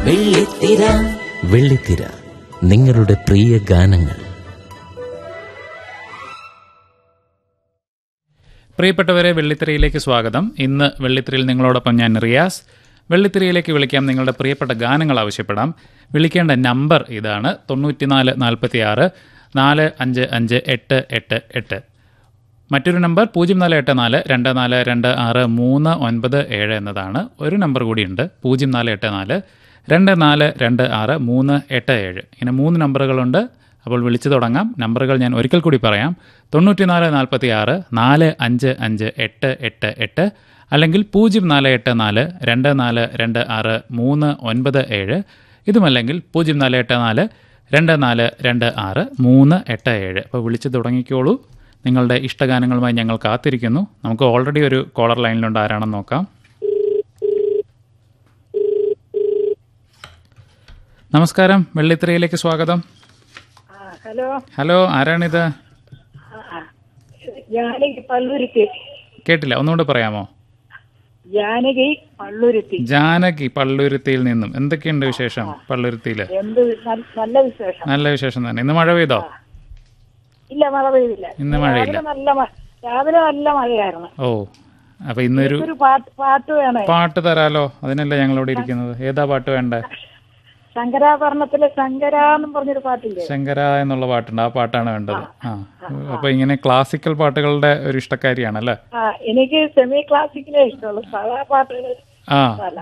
വെള്ളിത്തിര വെള്ളിത്തിര നിങ്ങളുടെ പ്രിയ ഗാനങ്ങൾ പ്രിയപ്പെട്ടവരെ വെള്ളിത്തിരയിലേക്ക് സ്വാഗതം ഇന്ന് വെള്ളിത്തിരയിൽ നിങ്ങളോടൊപ്പം ഞാൻ റിയാസ് വെള്ളിത്തിരയിലേക്ക് വിളിക്കാം നിങ്ങളുടെ പ്രിയപ്പെട്ട ഗാനങ്ങൾ ആവശ്യപ്പെടാം വിളിക്കേണ്ട നമ്പർ ഇതാണ് തൊണ്ണൂറ്റിനാല് നാൽപ്പത്തി ആറ് നാല് അഞ്ച് അഞ്ച് എട്ട് എട്ട് എട്ട് മറ്റൊരു നമ്പർ പൂജ്യം നാല് എട്ട് നാല് രണ്ട് നാല് രണ്ട് ആറ് മൂന്ന് ഒൻപത് ഏഴ് എന്നതാണ് ഒരു നമ്പർ കൂടിയുണ്ട് പൂജ്യം നാല് എട്ട് നാല് രണ്ട് നാല് രണ്ട് ആറ് മൂന്ന് എട്ട് ഏഴ് ഇങ്ങനെ മൂന്ന് നമ്പറുകളുണ്ട് അപ്പോൾ വിളിച്ചു തുടങ്ങാം നമ്പറുകൾ ഞാൻ ഒരിക്കൽ കൂടി പറയാം തൊണ്ണൂറ്റിനാല് നാൽപ്പത്തി ആറ് നാല് അഞ്ച് അഞ്ച് എട്ട് എട്ട് എട്ട് അല്ലെങ്കിൽ പൂജ്യം നാല് എട്ട് നാല് രണ്ട് നാല് രണ്ട് ആറ് മൂന്ന് ഒൻപത് ഏഴ് ഇതുമല്ലെങ്കിൽ പൂജ്യം നാല് എട്ട് നാല് രണ്ട് നാല് രണ്ട് ആറ് മൂന്ന് എട്ട് ഏഴ് അപ്പോൾ വിളിച്ചു തുടങ്ങിക്കോളൂ നിങ്ങളുടെ ഇഷ്ടഗാനങ്ങളുമായി ഞങ്ങൾ കാത്തിരിക്കുന്നു നമുക്ക് ഓൾറെഡി ഒരു കോളർ ലൈനിലുണ്ട് ആരാണെന്ന് നോക്കാം നമസ്കാരം വെള്ളിത്തിരയിലേക്ക് സ്വാഗതം ആ, ഹലോ ഹലോ ആരാണിത് ആ, ജാനകി പള്ളുരുത്തി കേട്ടില്ല ഒന്നുകൂടെ പറയാമോ ജാനകി പള്ളുരുത്തി ജാനകി പള്ളുരുത്തിയിൽ നിന്നും എന്തൊക്കെയുണ്ട് വിശേഷം പള്ളുരുത്തിയിൽ എന്ത് ന- നല്ല വിശേഷം നല്ല വിശേഷം തന്നെ ഇന്ന് മഴ പെയ്തോ ഇല്ല മഴ പെയ്തില്ല ഇന്ന് മഴയില്ല രാവിലെ നല്ല മ- രാവിലെ നല്ല മഴയായിരുന്നു ഓ അപ്പൊ ഇന്നൊരു ഒരു പാട്ട് പാട്ട് വേണേ പാട്ട് തരാലോ അതിനല്ല ഞങ്ങളിവിടെ ഇരിക്കുന്നത് ഏതാ പാട്ട് വേണ്ടേ ശങ്കരാഭരണത്തിലെ ശങ്കര എന്നും പറഞ്ഞൊരു പാട്ടില്ലേ ശങ്കര എന്നുള്ള പാട്ടുണ്ട് ആ പാട്ടാണ് വേണ്ടത് ആ അപ്പൊ ഇങ്ങനെ ക്ലാസിക്കൽ പാട്ടുകളുടെ ഒരു ഇഷ്ടക്കാരിയാണല്ലേ ആ എനിക്ക് സെമി ക്ലാസിക്കിലെ ഇഷ്ടമുള്ളൂ സാധാ പാട്ടുകൾ ആ അല്ല